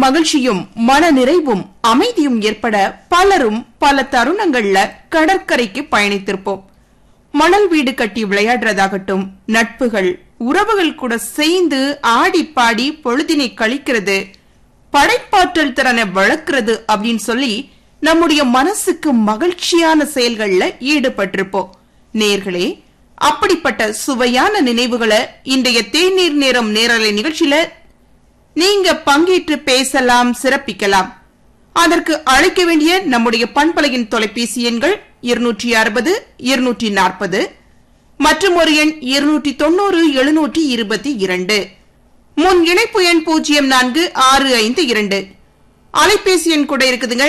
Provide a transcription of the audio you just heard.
மகிழ்ச்சியும் மன நிறைவும் அமைதியும் ஏற்பட பலரும் பல தருணங்கள்ல கடற்கரைக்கு பயணித்திருப்போம் மணல் வீடு கட்டி விளையாடுறதாகட்டும் நட்புகள் உறவுகள் கூட சேர்ந்து ஆடி பாடி பொழுதினை கழிக்கிறது படைப்பாற்றல் திறனை வளர்க்கிறது அப்படின்னு சொல்லி நம்முடைய மனசுக்கு மகிழ்ச்சியான செயல்கள்ல ஈடுபட்டிருப்போம் நேர்களே அப்படிப்பட்ட சுவையான நினைவுகளை இன்றைய தேநீர் நேரம் நேரலை நிகழ்ச்சியில நீங்க பங்கேற்று பேசலாம் சிறப்பிக்கலாம் அதற்கு அழைக்க வேண்டிய நம்முடைய பண்பலையின் தொலைபேசி எண்கள் இருநூற்றி அறுபது இருநூற்றி நாற்பது மற்றும் ஒரு எண் இருநூற்றி தொண்ணூறு எழுநூற்றி இருபத்தி இரண்டு முன் இணைப்பு எண் பூஜ்ஜியம் நான்கு ஆறு ஐந்து இரண்டு அலைபேசி எண் கூட இருக்குதுங்க